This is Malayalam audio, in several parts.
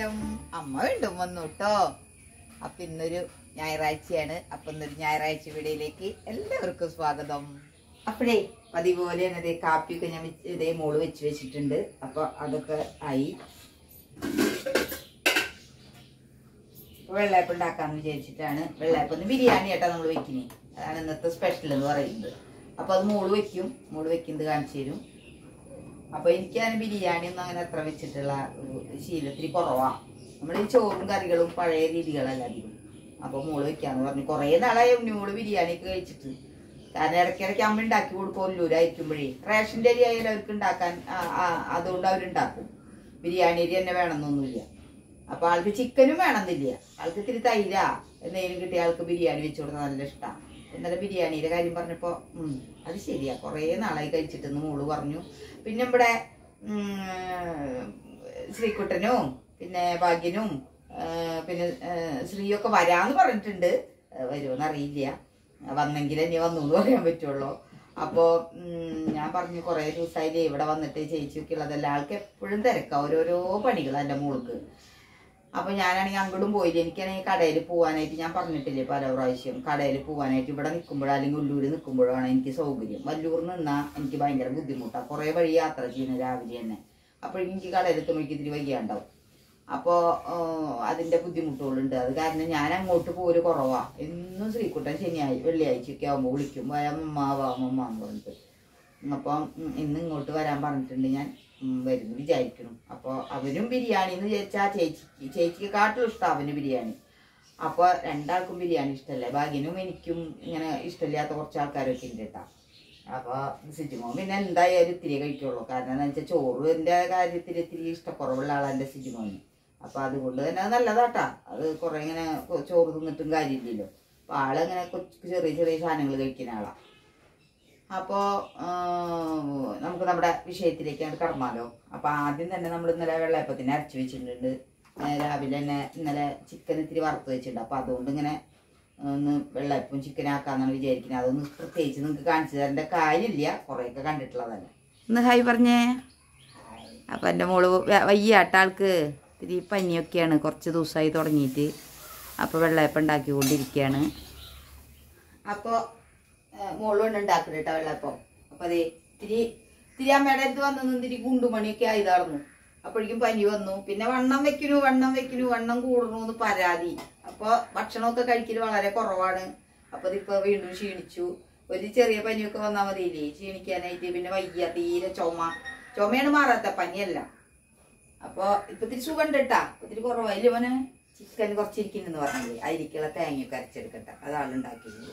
നമസ്കാരം അമ്മ വീണ്ടും വന്നു കേട്ടോ അപ്പൊ ഇന്നൊരു ഞായറാഴ്ചയാണ് അപ്പൊ ഇന്നൊരു ഞായറാഴ്ച വീഡിയോയിലേക്ക് എല്ലാവർക്കും സ്വാഗതം അപ്പോഴേ പതിപോലെ തന്നെ ദേ കാപ്പിയൊക്കെ ഞാൻ വെച്ച് ഇതേ മോള് വെച്ച് വെച്ചിട്ടുണ്ട് അപ്പൊ അതൊക്കെ ആയി വെള്ളയപ്പം ഉണ്ടാക്കാന്ന് വിചാരിച്ചിട്ടാണ് വെള്ളയപ്പം ഒന്ന് ബിരിയാണി ആയിട്ടാ നമ്മൾ വെക്കുന്നത് അതാണ് ഇന്നത്തെ സ്പെഷ്യൽ എന്ന് പറയുന്നത് അപ്പൊ അത് മോള് വെക്കും മോള് വെക്കുന്നത് കാണിച്ചു തരും അപ്പൊ എനിക്കങ്ങനെ ബിരിയാണി ഒന്നും അങ്ങനെ അത്ര വെച്ചിട്ടുള്ള ഒരു ശീലത്തിരി കുറവാ നമ്മുടെ ഈ ചോറും കറികളും പഴയ രീതികളല്ല അധികം അപ്പൊ മോള് വെക്കാന്ന് പറഞ്ഞു കുറേ നാളായി മോള് ബിരിയാണി ഒക്കെ കഴിച്ചിട്ട് കാരണം ഇടയ്ക്കിടയ്ക്ക് അമ്മ ഉണ്ടാക്കി കൊടുക്കും ഒല്ലൂരായിരിക്കുമ്പോഴേ റേഷൻ്റെ അരി ആയാലും അവർക്ക് ഉണ്ടാക്കാൻ ആ, ആ, അതുകൊണ്ട് അവരുണ്ടാക്കും ബിരിയാണി അരി തന്നെ വേണമെന്നൊന്നുമില്ല അപ്പൊ ആൾക്ക് ചിക്കനും വേണമെന്നില്ല ആൾക്ക് ഇത്തിരി തൈര എന്തെങ്കിലും കിട്ടിയ ആൾക്ക് ബിരിയാണി വെച്ച് കൊടുത്താൽ നല്ല ഇഷ്ടമാണ് ഇന്നലെ ബിരിയാണിയുടെ കാര്യം പറഞ്ഞപ്പോ ഉം, അത് ശരിയാ കുറേ നാളായി കഴിച്ചിട്ടെന്ന് മോള് പറഞ്ഞു പിന്നെ ഇവിടെ ഉം, ശ്രീകുട്ടനും പിന്നെ ഭാഗ്യനും ആ, പിന്നെ ആ, ശ്രീയൊക്കെ വരാന്ന് പറഞ്ഞിട്ടുണ്ട് ആ, വരുമോന്ന് അറിയില്ല വന്നെങ്കിൽ ഇനി വന്നു എന്ന് പറയാൻ പറ്റുള്ളൂ അപ്പോ ഉം, ഞാൻ പറഞ്ഞു കുറേ ദിവസമായില്ലേ ഇവിടെ വന്നിട്ട് ചേച്ചിയൊക്കെ ഉള്ളതല്ല ആൾക്ക് എപ്പോഴും തിരക്കാ ഓരോരോ പണികൾ എൻ്റെ മോൾക്ക് അപ്പൊ ഞാനാണെങ്കിൽ അങ്ങോട്ടും പോയില്ല എനിക്കാണെങ്കിൽ കടയിൽ പോകാനായിട്ട് ഞാൻ പറഞ്ഞിട്ടില്ലേ പല പ്രാവശ്യം കടയിൽ പോകാനായിട്ട് ഇവിടെ നിൽക്കുമ്പോഴോ അല്ലെങ്കിൽ ഉള്ളൂര് നിൽക്കുമ്പോഴാണ് എനിക്ക് സൗകര്യം വല്ലൂർ നിന്നാൽ എനിക്ക് ഭയങ്കര ബുദ്ധിമുട്ടാണ് കുറേ വഴി യാത്ര ചെയ്യുന്ന രാവിലെ തന്നെ അപ്പോഴേക്കും എനിക്ക് കടയിൽ എത്തുമ്പോഴേക്ക് ഇത്തിരി വയ്യാണ്ടാവും അപ്പോൾ അതിൻ്റെ ബുദ്ധിമുട്ടുകളുണ്ട് അത് കാരണം ഞാൻ അങ്ങോട്ട് പോര് കുറവാ എന്നും ശ്രീകുട്ടൻ ശനിയാഴ്ച വെള്ളിയാഴ്ചയൊക്കെ ആകുമ്പോൾ വിളിക്കും അമ്മ വാ അമ്മ എന്ന് പറഞ്ഞിട്ട് അപ്പം ഉം, ഇന്ന് ഇങ്ങോട്ട് വരാൻ പറഞ്ഞിട്ടുണ്ട് ഞാൻ ഉം, വരുന്നു വിചാരിക്കണം അപ്പോൾ അവനും ബിരിയാണി എന്ന് വിചാരിച്ചാൽ ചേച്ചിക്ക് ചേച്ചിക്ക് കാട്ടിലും ഇഷ്ടം അവന് ബിരിയാണി അപ്പോൾ രണ്ടാൾക്കും ബിരിയാണി ഇഷ്ടമല്ലേ ഭാഗ്യനും എനിക്കും ഇങ്ങനെ ഇഷ്ടമില്ലാത്ത കുറച്ച് ആൾക്കാരൊക്കെ ഉണ്ട് കേട്ടോ അപ്പോൾ സിജുമോൻ പിന്നെ എന്തായാലും ഇത്തിരി കഴിക്കുള്ളൂ കാരണം എന്താ വെച്ചാൽ ചോറിൻ്റെ കാര്യത്തിൽ ഇത്തിരി ഇഷ്ടക്കുറവുള്ള ആളാണ് എൻ്റെ സിജുമോന് അപ്പോൾ അതുകൊണ്ട് തന്നെ അത് നല്ലതാട്ടാ അത് കുറേ ഇങ്ങനെ കൊ- ചോറ് തിന്നിട്ടും കാര്യമില്ലല്ലോ അപ്പോൾ ആളിങ്ങനെ കൊച്ചു ചെറിയ ചെറിയ സാധനങ്ങൾ കഴിക്കുന്ന ആളാണ് അപ്പോൾ നമുക്ക് നമ്മുടെ വിഷയത്തിലേക്ക് അങ്ങോട്ട് കടന്നാലോ അപ്പോൾ ആദ്യം തന്നെ നമ്മൾ ഇന്നലെ വെള്ളയപ്പത്തിന് അരച്ച് വെച്ചിട്ടുണ്ട് ഏ, രാവിലെ തന്നെ ഇന്നലെ ചിക്കൻ ഇത്തിരി വറുത്ത് വെച്ചിട്ടുണ്ട് അപ്പോൾ അതുകൊണ്ട് ഇങ്ങനെ ഒന്ന് വെള്ളയപ്പവും ചിക്കൻ ആക്കാന്നാണ് വിചാരിക്കുന്നത് അതൊന്ന് പ്രത്യേകിച്ച് നിങ്ങൾക്ക് കാണിച്ചു തരേണ്ട കാര്യമില്ല കുറേയൊക്കെ കണ്ടിട്ടുള്ളതല്ലേ ഇന്ന് ഹായ് പറഞ്ഞേ അപ്പം എൻ്റെ മോള് വ- വയ്യാട്ട ആൾക്ക് ഇത്തിരി പനിയൊക്കെയാണ് കുറച്ച് ദിവസമായി തുടങ്ങിയിട്ട് അപ്പോൾ വെള്ളയപ്പം ഉണ്ടാക്കിക്കൊണ്ടിരിക്കുകയാണ് അപ്പോൾ മോള് കൊണ്ട് ഉണ്ടാക്കണം കേട്ടോ വെള്ളപ്പം അപ്പോൾ അതെ ഇത്തിരി ഇത്തിരി അമ്മയുടെ അടുത്ത് വന്നു ഇത്തിരി കുണ്ടുമണിയൊക്കെ ആയതായിരുന്നു അപ്പോഴേക്കും പനി വന്നു പിന്നെ വണ്ണം വെക്കുന്നു വണ്ണം വെക്കുന്നു വണ്ണം കൂടുന്നു എന്ന് പരാതി അപ്പോൾ ഭക്ഷണമൊക്കെ കഴിക്കൽ വളരെ കുറവാണ് അപ്പോൾ ഇതിപ്പോൾ വീണ്ടും ക്ഷീണിച്ചു ഒരു ചെറിയ പനിയൊക്കെ വന്നാൽ മതിയില്ലേ ക്ഷീണിക്കാനായിട്ട് പിന്നെ വയ്യ തീരെ ചുമ ചുമയാണ് മാറാത്ത പനിയല്ല അപ്പോൾ ഇപ്പൊ ഇത്തിരി സുഖം ഉണ്ട് കേട്ടാ ഇത്തിരി കുറവായില്ലേ മോനെ ചിക്കൻ കുറച്ചിരിക്കുന്നെന്ന് പറഞ്ഞില്ലേ അരിക്കുള്ള തേങ്ങയൊക്കെ അരച്ചെടുക്കട്ടെ അതാണ് ഉണ്ടാക്കിയത്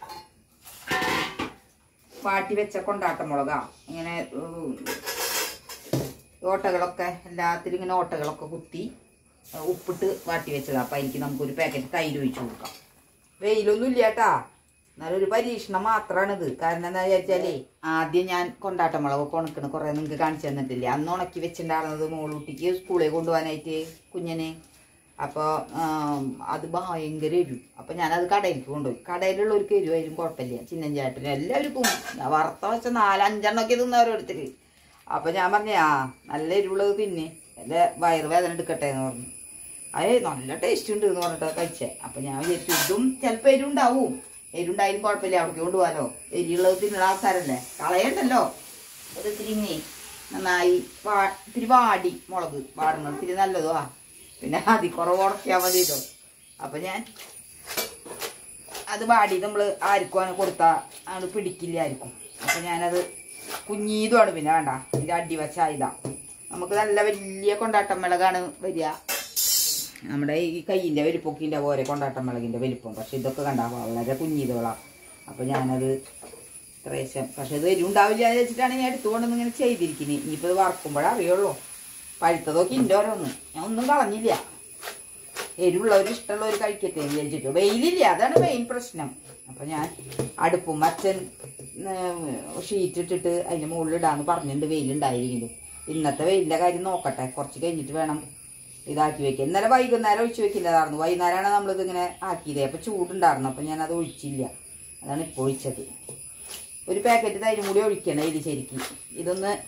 വാട്ടി വെച്ച കൊണ്ടാട്ട മുളകാ ഇങ്ങനെ ഉം, ഓട്ടകളൊക്കെ എല്ലാത്തിലും ഇങ്ങനെ ഓട്ടകളൊക്കെ കുത്തി ആ, ഉപ്പിട്ട് വാട്ടി വെച്ചതാ അപ്പൊ അതിലേക്ക് നമുക്കൊരു പാക്കറ്റ് തൈര് ഒഴിച്ചു കൊടുക്കാം വെയിലൊന്നും ഇല്ല കേട്ടാ എന്നാലൊരു പരീക്ഷണം മാത്രമാണിത് കാരണം എന്താ വിചാരിച്ചാലേ ആദ്യം ഞാൻ കൊണ്ടാട്ട മുളകൊക്കെ ഉണക്കണ് കുറെ നിങ്ങൾക്ക് കാണിച്ചു തന്നിട്ടില്ലേ അന്ന് ഉണക്കി വെച്ചിട്ടുണ്ടായിരുന്നത് മോളൂട്ടിക്ക് സ്കൂളിൽ കൊണ്ടുപോകാനായിട്ട് കുഞ്ഞിനെ അപ്പോൾ അത് ഭയങ്കര എരിവ് അപ്പം ഞാനത് കടയിലേക്ക് കൊണ്ടുപോയി കടയിലുള്ളവർക്ക് എരിവായാലും കുഴപ്പമില്ല ചിന്നൻ ചേട്ടനും എല്ലാവർക്കും ഞാൻ വറുത്ത വെച്ച നാലഞ്ചെണ്ണൊക്കെ തിന്നവരോരുത്തർ അപ്പം ഞാൻ പറഞ്ഞേ ആ നല്ല എരിവുള്ളത് തിന്നെ എൻ്റെ വയറുവേദന എടുക്കട്ടെ എന്ന് പറഞ്ഞു അത് നല്ല ടേസ്റ്റ് ഉണ്ട് എന്ന് പറഞ്ഞിട്ട് കഴിച്ചേ അപ്പം ഞാൻ വിചാരിച്ചു ഇതും ചിലപ്പോൾ എരിവുണ്ടാവും എരിവുണ്ടായാലും കുഴപ്പമില്ല അവിടേക്ക് കൊണ്ടുപോകാലോ എരിവുള്ളത് തിന്നുള്ള ആൾക്കാരല്ലേ കളയണ്ടല്ലോ അത് ഇത്തിരി ഇങ്ങനെ നന്നായി വാ ഇത്തിരി വാടി മുളക് വാടുന്നത് ഇത്തിരി നല്ലതുവാ പിന്നെ അതി കുറവ് ഉടക്കിയാൽ മതിയല്ലോ അപ്പം ഞാൻ അത് വാടി നമ്മൾ ആർക്കും അങ്ങനെ കൊടുത്താൽ അത് പിടിക്കില്ല ആർക്കും അപ്പം ഞാനത് കുഞ്ഞീതുമാണ് പിന്നെ വേണ്ട ഇത് അടി വെച്ച ഇതാ നമുക്ക് നല്ല വലിയ കൊണ്ടാട്ടം മിളകാണ് വരിക നമ്മുടെ ഈ കയ്യിൻ്റെ വലിപ്പൊക്കിൻ്റെ പോലെ കൊണ്ടാട്ടം മിളകിൻ്റെ വലിപ്പം പക്ഷെ ഇതൊക്കെ കണ്ട വളരെ കുഞ്ഞീതുകളാണ് അപ്പം ഞാനത് ഇത്രേശം പക്ഷെ ഇത് എരിവുണ്ടാവില്ല എന്ന് വെച്ചിട്ടാണ് ഞാൻ എടുത്തുകൊണ്ടൊന്നും ഇങ്ങനെ ചെയ്തിരിക്കുന്നത് ഇനിയിപ്പോൾ ഇത് വറക്കുമ്പോഴേ അറിയുള്ളൂ പഴുത്തതൊക്കെ ഇൻ്റെ ഓരോന്ന് ഞാൻ ഒന്നും കളഞ്ഞില്ല എരിവുള്ളവർ ഇഷ്ടമുള്ളവർ കഴിക്കട്ടെ എന്ന് വിചാരിച്ചിട്ട് വെയിലില്ല അതാണ് മെയിൻ പ്രശ്നം അപ്പം ഞാൻ അടുപ്പും അച്ഛൻ ഷീറ്റ് ഇട്ടിട്ട് അതിൻ്റെ മുകളിൽ ഇടാന്ന് പറഞ്ഞിട്ടുണ്ട് വെയിലുണ്ടായിരിക്കും ഇന്നത്തെ വെയിലിൻ്റെ കാര്യം നോക്കട്ടെ കുറച്ച് കഴിഞ്ഞിട്ട് വേണം ഇതാക്കി വെക്കുക ഇന്നലെ വൈകുന്നേരം ഒഴിച്ച് വെക്കില്ലതായിരുന്നു വൈകുന്നേരമാണ് നമ്മളിത് ഇങ്ങനെ ആക്കിയത് അപ്പം ചൂടുണ്ടായിരുന്നു അപ്പം ഞാനത് ഒഴിച്ചില്ല അതാണ് ഇപ്പോൾ ഒഴിച്ചത് ഒരു പാക്കറ്റ് തൈരും കൂടി ഒഴിക്കണം ഇത് ശരിക്കും ഇതൊന്ന്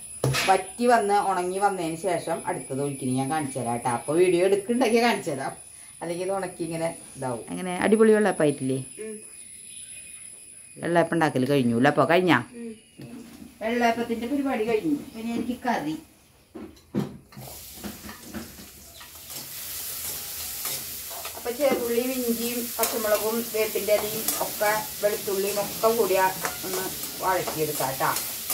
വറ്റി വന്ന് ഉണങ്ങി വന്നതിന് ശേഷം അടുത്തത് ഒഴിക്കണി ഞാൻ കാണിച്ചു തരാം കേട്ടോ അപ്പോൾ വീഡിയോ എടുക്കണ്ടെങ്കിൽ കാണിച്ചു തരാം അല്ലെങ്കിൽ ഇത് ഉണക്കി ഇങ്ങനെ ഇതാവും അങ്ങനെ അടിപൊളി വെള്ളയപ്പായിട്ടില്ലേ വെള്ളയപ്പം ഉണ്ടാക്കൽ കഴിഞ്ഞു അല്ലേ അപ്പോൾ കഴിഞ്ഞാ വെള്ളയപ്പത്തിന്റെ പരിപാടി കഴിഞ്ഞു പിന്നെ എനിക്ക് കറി അപ്പൊ ചെറുള്ളിയും ഇഞ്ചിയും പച്ചമുളകും വേപ്പിന്റെ അരിയും ഒക്കെ വെളുത്തുള്ളിയും ഒക്കെ കൂടി ഒന്ന് വഴറ്റിയെടുക്കാം കേട്ടാ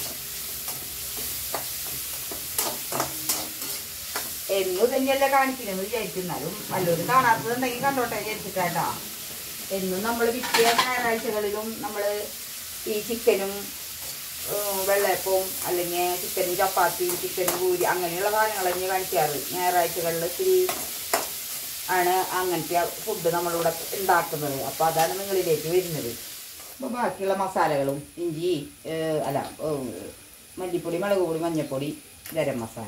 എന്നും തന്നെയല്ലേ കാണിക്കണെന്ന് വിചാരിക്കുന്നാലും വല്ലവരും കാണാത്തതുണ്ടെങ്കിൽ കണ്ടോട്ടെ വിചാരിച്ചിട്ടാട്ടാ എന്നും നമ്മൾ വിറ്റിയ ഞായറാഴ്ചകളിലും നമ്മൾ ഈ ചിക്കനും ഏഹ്, വെള്ളയപ്പവും അല്ലെങ്കിൽ ചിക്കനും ചപ്പാത്തിയും ചിക്കനും പൂരി അങ്ങനെയുള്ള സാധനങ്ങൾ തന്നെ കാണിക്കാറ് ഞായറാഴ്ചകളിൽ ഇത്തിരി ആണ് അങ്ങനത്തെ ഫുഡ് നമ്മളിവിടെ ഉണ്ടാക്കുന്നത് അപ്പോൾ അതാണ് നിങ്ങളിലേക്ക് വരുന്നത് അപ്പോൾ ബാക്കിയുള്ള മസാലകളും ഇഞ്ചി ഏഹ്, അല്ല ഏഹ്, മല്ലിപ്പൊടി മുളക് പൊടി മഞ്ഞൾപ്പൊടി ഗരം മസാല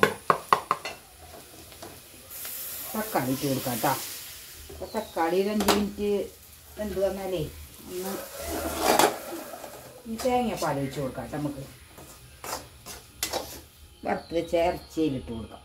തക്കാളി ഇട്ട് കൊടുക്കാം കേട്ടോ അപ്പോൾ തക്കാളി ഒരു അഞ്ച് മിനിറ്റ് എന്ത് വന്നാലേ ഒന്ന് ഈ തേങ്ങാപ്പാൽ ഒഴിച്ച് കൊടുക്കാം കേട്ടോ നമുക്ക് വറുത്ത് വെച്ച ഇറച്ചിയിലിട്ട് കൊടുക്കാം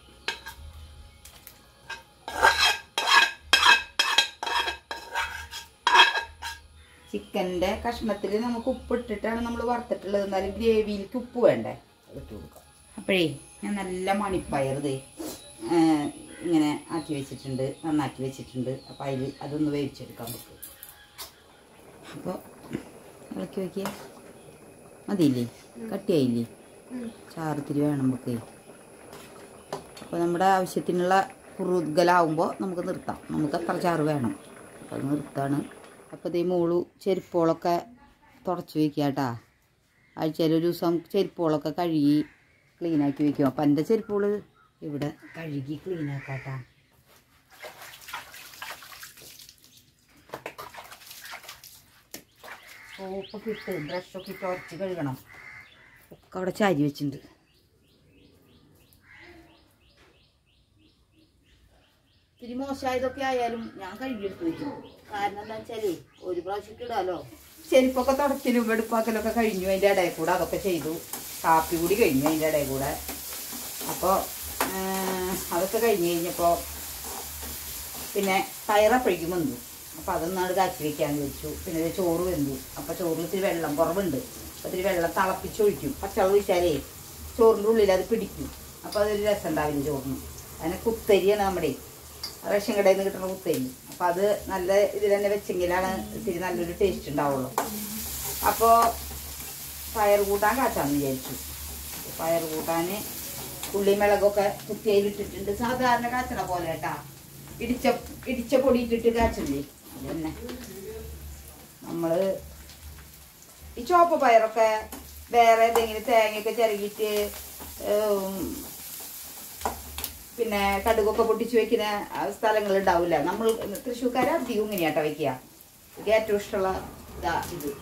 ചിക്കൻ്റെ കഷ്ണത്തിൽ നമുക്ക് ഉപ്പിട്ടിട്ടാണ് നമ്മൾ വറുത്തിട്ടുള്ളത് എന്നാലും ഗ്രേവിയിലേക്ക് ഉപ്പ് വേണ്ടേ അത് ഇട്ട് കൊടുക്കാം അപ്പോഴേ ഞാൻ നല്ല മണിപ്പയർ ദേ ആ, ഇങ്ങനെ ആക്കി വെച്ചിട്ടുണ്ട് നന്നാക്കി വെച്ചിട്ടുണ്ട് അപ്പോൾ അതിൽ അതൊന്ന് വേവിച്ചെടുക്കാം നമുക്ക് അപ്പോൾ ഇളക്കി വയ്ക്കുക മതിയില്ലേ കട്ടിയായില്ലേ ചാറത്തിരി വേണം നമുക്ക് അപ്പോൾ നമ്മുടെ ആവശ്യത്തിനുള്ള കുറുകലാവുമ്പോൾ നമുക്ക് നിർത്താം നമുക്ക് അത്ര ചാറ് വേണം അപ്പോൾ അത് നിർത്താണ് അപ്പോൾ ഇതേ മോളു ചെരുപ്പുകളൊക്കെ തുടച്ച് വയ്ക്കുക കേട്ടാ ആഴ്ചയിൽ ഒരു ദിവസം ചെരുപ്പുകളൊക്കെ കഴുകി ക്ലീനാക്കി വെക്കും അപ്പം എൻ്റെ ചെരുപ്പുകൾ ഇവിടെ കഴുകി ക്ലീനാക്കാട്ടാ സോപ്പൊക്കെ ഇട്ട് ബ്രഷൊക്കെ ഇട്ട് ഉരച്ച് കഴുകണം ഒക്കെ അവിടെ ചാരി വെച്ചിട്ടുണ്ട് ഇത്തിരി മോശമായതൊക്കെ ആയാലും ഞാൻ കഴുകിയെടുത്ത് വെക്കും കാരണം എന്താ വെച്ചാലേ ഒരു പ്രാവശ്യം ഇടാലോ ചെരുപ്പൊക്കെ തുടക്കലും വെടുപ്പാക്കലൊക്കെ കഴിഞ്ഞു അതിൻ്റെ ഇടയിൽ കൂടെ അതൊക്കെ ചെയ്തു കാപ്പി കൂടി കഴിഞ്ഞു അതിൻ്റെ ഇടയിൽ കൂടെ അപ്പോൾ അതൊക്കെ കഴിഞ്ഞ് കഴിഞ്ഞപ്പോൾ പിന്നെ പയറപ്പോഴേക്കും വെന്തു അപ്പോൾ അതൊന്നാണ് കാച്ചി വെക്കാന്ന് വെച്ചു പിന്നെ ഇത് ചോറ് വെന്തു അപ്പോൾ ചോറിൽ ഇത്തിരി വെള്ളം കുറവുണ്ട് അപ്പോൾ ഇത്തിരി വെള്ളം തിളപ്പിച്ചൊഴിക്കും പച്ചവെള്ളം ഒഴിച്ചാലേ ചോറിൻ്റെ ഉള്ളിൽ അത് പിടിക്കും അപ്പോൾ അതൊരു രസം ഉണ്ടാവില്ല ചോറിന് അതിന് കുത്തരിയാണ് നമ്മുടെ റേഷൻ കടയിൽ നിന്ന് കിട്ടുന്ന കുത്തരി അപ്പോൾ അത് നല്ല ഇതിൽ തന്നെ വെച്ചെങ്കിലാണ് ഇത്തിരി നല്ലൊരു ടേസ്റ്റ് ഉണ്ടാവുള്ളൂ അപ്പോൾ പയർ കൂട്ടാൻ കാച്ചാന്ന് വിചാരിച്ചു പയർ കൂട്ടാൻ ഉള്ളി മിളകൊക്കെ കുത്തിയയിലിട്ടിട്ടുണ്ട് സാധാരണ കാച്ചണ പോലെ കേട്ടാ ഇടിച്ച ഇടിച്ച പൊടി ഇട്ടിട്ട് കാച്ചില്ലേ അതന്നെ നമ്മള് ഈ ചോപ്പ പയറൊക്കെ വേറെ ഏതെങ്കിലും തേങ്ങയൊക്കെ ചിരകിയിട്ട് ഏം, പിന്നെ കടുകൊക്കെ പൊട്ടിച്ച് വെക്കുന്ന സ്ഥലങ്ങൾ ഉണ്ടാവില്ല നമ്മൾ തൃശ്ശൂർക്കാർ അധികം ഇങ്ങനെയാട്ടോ വെക്കുക എനിക്ക് ഏറ്റവും ഇഷ്ടമുള്ള ഇതാ ഇത്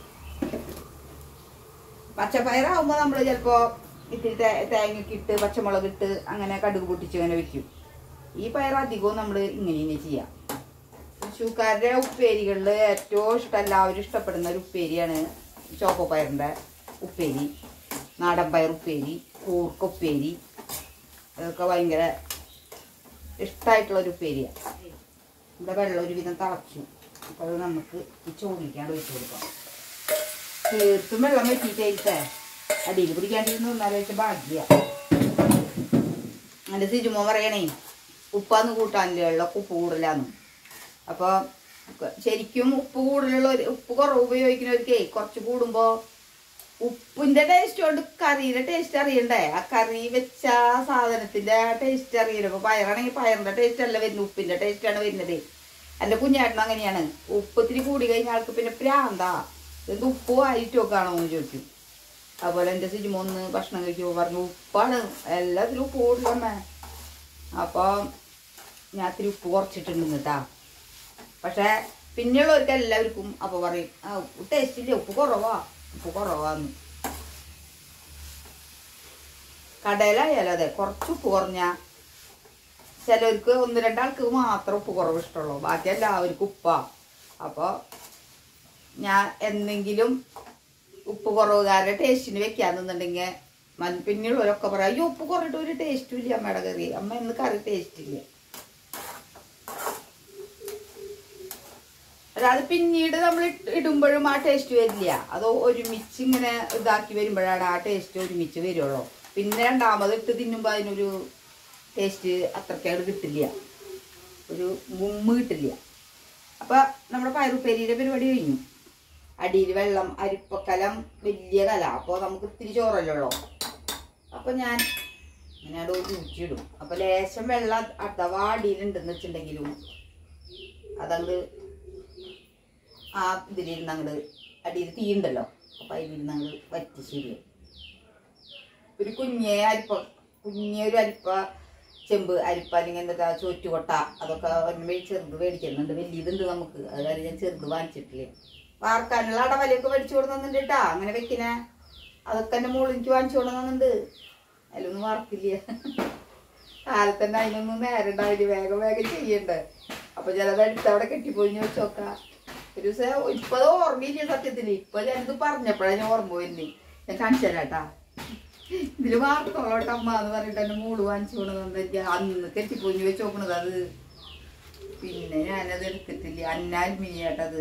പച്ചപ്പയറാവുമ്പോൾ നമ്മൾ ചിലപ്പോൾ ഇത്തിരി തേ- തേങ്ങയൊക്കെ ഇട്ട് പച്ചമുളക് ഇട്ട് അങ്ങനെ കടുക് പൊട്ടിച്ച് അങ്ങനെ വെക്കും ഈ പയർ അധികവും നമ്മൾ ഇങ്ങനെ തന്നെ ചെയ്യാം തൃശ്ശൂർക്കാരുടെ ഉപ്പേരികളിൽ ഏറ്റവും ഇഷ്ടം എല്ലാവരും ഇഷ്ടപ്പെടുന്ന ഒരു ഉപ്പേരിയാണ് ചോപ്പ പയറിൻ്റെ ഉപ്പേരി നാടൻ പയർ ഉപ്പേരി കൂർക്ക ഉപ്പേരി അതൊക്കെ ഭയങ്കര ഇഷ്ടമായിട്ടുള്ളൊരു ഉപ്പേരിയാണ് ഇവിടെ വെള്ളം ഒരുവിധം തിളച്ചു അപ്പോൾ അത് നമുക്ക് ഈ ചോറിക്കാണ്ട് വെച്ച് കൊടുക്കാം തീർത്തും വെള്ളം വെച്ചിട്ടേ അടിയിൽ പിടിക്കാണ്ടിരുന്ന് നിന്നാലും ഭാഗ്യ എൻ്റെ സിജുമോ പറയണേ ഉപ്പാന്ന് കൂട്ടാനില്ല വെള്ളമൊക്കെ ഉപ്പ് കൂടുതലാന്ന് അപ്പോൾ ശരിക്കും ഉപ്പ് കൂടുതലുള്ള ഒരു ഉപ്പ് കുറവ് ഉപയോഗിക്കുന്നവർക്കേ കുറച്ച് കൂടുമ്പോൾ ഉപ്പിന്റെ ടേസ്റ്റ് കൊണ്ട് കറിയുടെ ടേസ്റ്റ് അറിയണ്ടേ ആ കറി വെച്ച ആ സാധനത്തിന്റെ ടേസ്റ്റ് അറിയില്ല ഇപ്പൊ പയറാണെങ്കിൽ പയറിന്റെ ടേസ്റ്റ് അല്ല വരുന്നത് ഉപ്പിന്റെ ടേസ്റ്റ് ആണ് വരുന്നത് എന്റെ കുഞ്ഞാട്ടൻ അങ്ങനെയാണ് ഉപ്പ് ഇത്തിരി കൂടി കഴിഞ്ഞ ആൾക്ക് പിന്നെ പ്രാന്താ എന്ത് ഉപ്പ് ആയിട്ട് കാണോ എന്ന് ചോദിക്കും അതുപോലെ എൻ്റെ സിനിമൊന്ന് ഭക്ഷണം കഴിക്കുമ്പോൾ പറഞ്ഞു ഉപ്പാണ് എല്ലാത്തിലും ഉപ്പ് കൂടുതലമ്മേ അപ്പോൾ ഞാൻ ഇത്തിരി ഉപ്പ് കുറച്ചിട്ടുണ്ട് കേട്ടാ പക്ഷേ പിന്നെയുള്ളവർക്ക് എല്ലാവർക്കും അപ്പോൾ പറയും ആ ഉപ്പ് ടേസ്റ്റ് ഇല്ല ഉപ്പ് കുറവാ ഉപ്പ് കുറവാന്ന് കടയിലായാലും അതെ കുറച്ച് ഉപ്പ് കുറഞ്ഞ ചിലർക്ക് ഒന്ന് രണ്ടാൾക്ക് മാത്രം ഉപ്പ് കുറവ് ഇഷ്ടമുള്ളൂ ബാക്കി എല്ലാവർക്കും ഉപ്പാ അപ്പോൾ ഞാൻ എന്തെങ്കിലും ഉപ്പ് കുറവുകാരുടെ ടേസ്റ്റിന് വെക്കാന്നുണ്ടെങ്കിൽ മൻ- പിന്നെയുള്ളവരൊക്കെ പറയാം അയ്യോ ഉപ്പ് കുറഞ്ഞിട്ട് ഒരു ടേസ്റ്റും ഇല്ല അമ്മയുടെ കറി അമ്മ ഇന്ന് കറി ടേസ്റ്റ് ഇല്ല അല്ല, അത് പിന്നീട് നമ്മൾ ഇടുമ്പോഴും ആ ടേസ്റ്റ് വരില്ല അത് ഒരുമിച്ച് ഇങ്ങനെ ഇതാക്കി വരുമ്പോഴാണ് ആ ടേസ്റ്റ് ഒരുമിച്ച് വരുള്ളൂ പിന്നെ രണ്ടാമത് ഇട്ട് തിന്നുമ്പോൾ അതിനൊരു ടേസ്റ്റ് അത്രയ്ക്കങ്ങട് കിട്ടില്ല ഒരു മുമ്മ് കിട്ടില്ല അപ്പൊ നമ്മുടെ പയറുപ്പേരിയുടെ പരിപാടി കഴിഞ്ഞു അടിയിൽ വെള്ളം അരിപ്പക്കലം വലിയ കല അപ്പോൾ നമുക്ക് ഇത്തിരി ചോറല്ലോ അപ്പൊ ഞാൻ ഇങ്ങനെ അവിടെ ഊറ്റിയിടും അപ്പൊ ലേശം വെള്ളം അഥവാ അടിയിലുണ്ടെന്ന് വെച്ചിട്ടുണ്ടെങ്കിലും അതങ്ങട് ആ ഇതിലിരുന്ന് അങ്ങട് അടിയിൽ തീയുണ്ടല്ലോ അപ്പൊ അതിലിരുന്ന് അങ്ങട് വറ്റി ശരിയാവും ഒരു കുഞ്ഞേ അരിപ്പ കുഞ്ഞേ ഒരു അരിപ്പ ചെമ്പ് അരിപ്പ അല്ലെങ്കിൽ എന്താ ചോറ്റുകൊട്ട അതൊക്കെ ഒരെണ്ണം ചെറുത് മേടിക്കുന്നുണ്ട് വലിയതുണ്ട് നമുക്ക് അത് കാര്യം ഞാൻ ചെറുത് വാങ്ങിച്ചിട്ടില്ലേ വാർക്കാനുള്ള അടവലയൊക്കെ മേടിച്ചു കൊടുക്കുന്നുണ്ട് കേട്ടാ അങ്ങനെ വെക്കിനെ അതൊക്കെ എൻ്റെ മോളിൽ എനിക്ക് വാങ്ങിച്ചു കൊടുക്കുന്നുണ്ട് അതിലൊന്നും വാർക്കില്ല കാലത്തന്നെ അതിനൊന്നും നേരം ഉണ്ടാവില്ല വേഗം വേഗം ചെയ്യണ്ടേ അപ്പൊ ചിലത് അടുത്ത് അവിടെ കെട്ടിപ്പോയിന്ന് വെച്ചോക്കാം ഒരു ദിവസം ഇപ്പൊ അത് ഓർമ്മയില്ല സത്യത്തില് ഇപ്പൊ ഞാനിത് പറഞ്ഞപ്പോഴാ ഞാൻ ഓർമ്മ വരുന്നേ ഞാൻ കാണിച്ചു തരാട്ടാ ഇതില് വാർത്തോളോട്ട് അമ്മ എന്ന് പറഞ്ഞിട്ട് എന്റെ മൂള് വാങ്ങിച്ചു കൊണ്ടുവന്നത് എനിക്ക് അന്ന് കെട്ടിപ്പോഞ്ഞ് വെച്ച് നോക്കണത് അത് പിന്നെ ഞാനത് എടുത്തിട്ടില്ല അന്നാൽ മിനിയാട്ടത്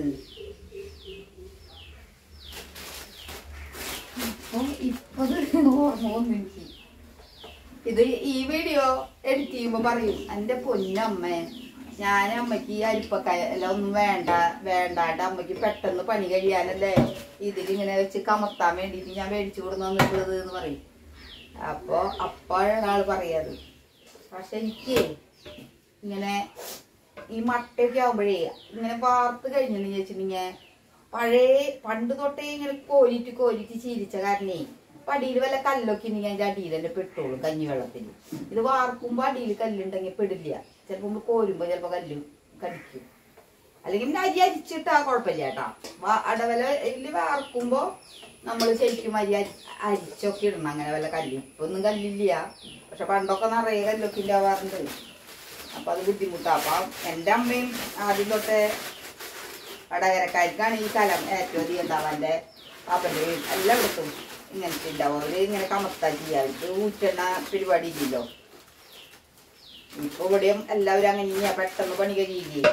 അപ്പൊ ഇപ്പൊ ഇത് ഓർമ്മ വന്നു എനിക്ക് ഇത് ഈ വീഡിയോ എഡിറ്റ് ചെയ്യുമ്പോ പറയും എന്റെ പൊന്നമ്മേ ഞാൻ അമ്മയ്ക്ക് ഈ അരിപ്പക്കായ എല്ലാം ഒന്നും വേണ്ട വേണ്ടാണ്ട് അമ്മയ്ക്ക് പെട്ടെന്ന് പണി കഴിയാനല്ലേ ഇതിലിങ്ങനെ വെച്ച് കമത്താൻ വേണ്ടിയിട്ട് ഞാൻ മേടിച്ചു കൊടുക്കുന്നത് എന്ന് പറയും അപ്പൊ അപ്പോഴാണ് ആള് പറയാത് പക്ഷെ എനിക്ക് ഇങ്ങനെ ഈ മട്ടയൊക്കെ ആവുമ്പോഴേ ഇങ്ങനെ വാർത്ത് കഴിഞ്ഞിട്ടുണ്ടെന്ന് വെച്ചിട്ടുണ്ടെങ്കിൽ പഴയ പണ്ട് തൊട്ടേ ഇങ്ങനെ കോരിയിട്ട് കോരിയിട്ട് ചീരിച്ച കാരണേ അപ്പൊ അടിയിൽ വല്ല കല്ലൊക്കെ ഉണ്ടെങ്കിൽ അതിന്റെ അടിയിൽ തന്നെ പെട്ടോളും കഞ്ഞിവെള്ളത്തിൽ ഇത് വാർക്കുമ്പോ അടിയിൽ കല്ലുണ്ടെങ്കിൽ പെടില്ല ചിലപ്പോ നമ്മൾ കോരുമ്പോ ചിലപ്പോ കല്ല് കടിക്കും അല്ലെങ്കിൽ പിന്നെ അരി അരിച്ചിട്ടാ കുഴപ്പമില്ല കേട്ടാ അടവലയിൽ വാർക്കുമ്പോ നമ്മൾ ശരിക്കും അരി അരി അരിച്ചൊക്കെ ഇടണം അങ്ങനെ വല്ല കല്ല് ഇപ്പൊ ഒന്നും കല്ലില്ല പക്ഷെ പണ്ടൊക്കെ നിറയെ കല്ലൊക്കെ ഉണ്ടാവാറുണ്ട് അപ്പൊ അത് ബുദ്ധിമുട്ടാ അപ്പൊ എന്റെ അമ്മയും ആദ്യം തൊട്ടേ വടകരക്കാർക്കാണ് ഈ കലം ഏറ്റവും അധികം ഉണ്ടാവാൻ്റെ പാപ്പൻ്റെ എല്ലായിടത്തും ഇങ്ങനത്തെ ഉണ്ടാവും അവര് ഇങ്ങനെ കമത്താ ചെയ്യാ ഇത് ഊറ്റണ പരിപാടി ഇല്ലല്ലോ ഇപ്പൊ ഇവിടെയും എല്ലാവരും അങ്ങനെ പെട്ടെന്ന് പണി കഴിയില്ലേ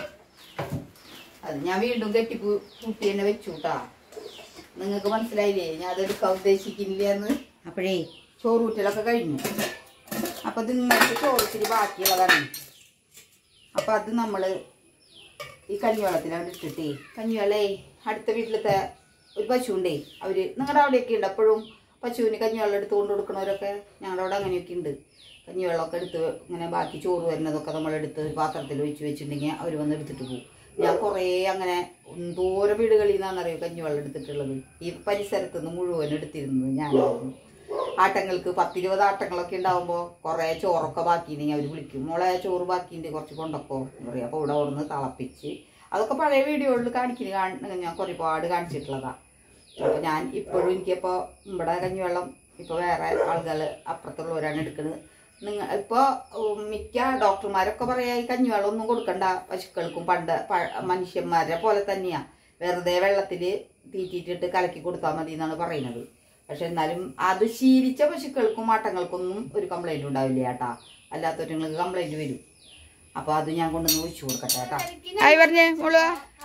അത് ഞാൻ വീണ്ടും കെട്ടി പൂ- കൂട്ടി തന്നെ വെച്ചു കേട്ടാ നിങ്ങൾക്ക് മനസ്സിലായില്ലേ ഞാൻ അത് എടുക്കാൻ ഉദ്ദേശിക്കുന്നില്ല എന്ന് അപ്പോഴേ ചോറൂറ്റലൊക്കെ കഴിഞ്ഞു അപ്പൊ ഇത് നിങ്ങൾക്ക് ചോറിച്ചിരി ബാക്കിയുള്ളതാണ് അപ്പൊ അത് നമ്മള് ഈ കഞ്ഞിവെള്ളത്തിലാണ് ഇട്ടിട്ടേ കഞ്ഞിവെള്ളേ അടുത്ത വീട്ടിലത്തെ ഒരു പശുണ്ടേ അവര് നിങ്ങളുടെ അവിടെയൊക്കെ ഉണ്ട് അപ്പോഴും പശുവിന് കഞ്ഞിവെള്ളം എടുത്ത് കൊണ്ട് കൊടുക്കണവരൊക്കെ ഞങ്ങളുടെ അവിടെ അങ്ങനെയൊക്കെ ഉണ്ട് കഞ്ഞിവെള്ളമൊക്കെ എടുത്ത് ഇങ്ങനെ ബാക്കി ചോറ് വരുന്നതൊക്കെ നമ്മളെടുത്ത് ഒരു പാത്രത്തിൽ ഒഴിച്ച് വെച്ചിട്ടുണ്ടെങ്കിൽ അവർ വന്ന് എടുത്തിട്ട് പോകും ഞാൻ കുറേ അങ്ങനെ എന്തോരം വീടുകളിൽ നിന്നാണെന്നറിയോ കഞ്ഞിവെള്ളം എടുത്തിട്ടുള്ളത് ഈ പരിസരത്ത് നിന്ന് മുഴുവൻ എടുത്തിരുന്നത് ഞാനായിരുന്നു ആട്ടങ്ങൾക്ക് പത്തിരുപത് ആട്ടങ്ങളൊക്കെ ഉണ്ടാവുമ്പോൾ കുറേ ചോറൊക്കെ ബാക്കിയുണ്ടെങ്കിൽ അവർ വിളിക്കും മോളെ ചോറ് ബാക്കിയുണ്ട് കുറച്ച് കൊണ്ടൊക്കോ എന്ന് പറയും അപ്പോൾ ഇവിടെ അവിടുന്ന് തിളപ്പിച്ച് അതൊക്കെ പഴയ വീഡിയോകളിൽ കാണിക്കുന്ന കാണ- ഞാൻ ഒരുപാട് കാണിച്ചിട്ടുള്ളതാണ് അപ്പോൾ ഞാൻ ഇപ്പോഴും എനിക്കിപ്പോൾ ഇവിടെ കഞ്ഞിവെള്ളം ഇപ്പോൾ വേറെ ആളുകൾ അപ്പുറത്തുള്ളവരാണ് എടുക്കുന്നത് നിങ്ങൾ ഇപ്പോൾ മിക്ക ഡോക്ടർമാരൊക്കെ പറയാ ഈ കഞ്ഞിവെള്ളം ഒന്നും കൊടുക്കണ്ട പശുക്കൾക്കും പണ്ട് പ- മനുഷ്യന്മാരെ പോലെ തന്നെയാ വെറുതെ വെള്ളത്തിൽ തീറ്റിയിട്ടിട്ട് കലക്കി കൊടുത്താൽ മതി എന്നാണ് പറയുന്നത് പക്ഷെ എന്നാലും അത് ശീലിച്ച പശുക്കൾക്കും ആട്ടങ്ങൾക്കൊന്നും ഒരു കംപ്ലൈന്റ് ഉണ്ടാവില്ല ചേട്ടാ അല്ലാത്തവർക്ക് കംപ്ലൈന്റ് വരും അപ്പൊ അത് ഞാൻ കൊണ്ടുവന്ന് ഒഴിച്ചു കൊടുക്കട്ടെ ചേട്ടാ ഹായ് പറഞ്ഞേ മോള്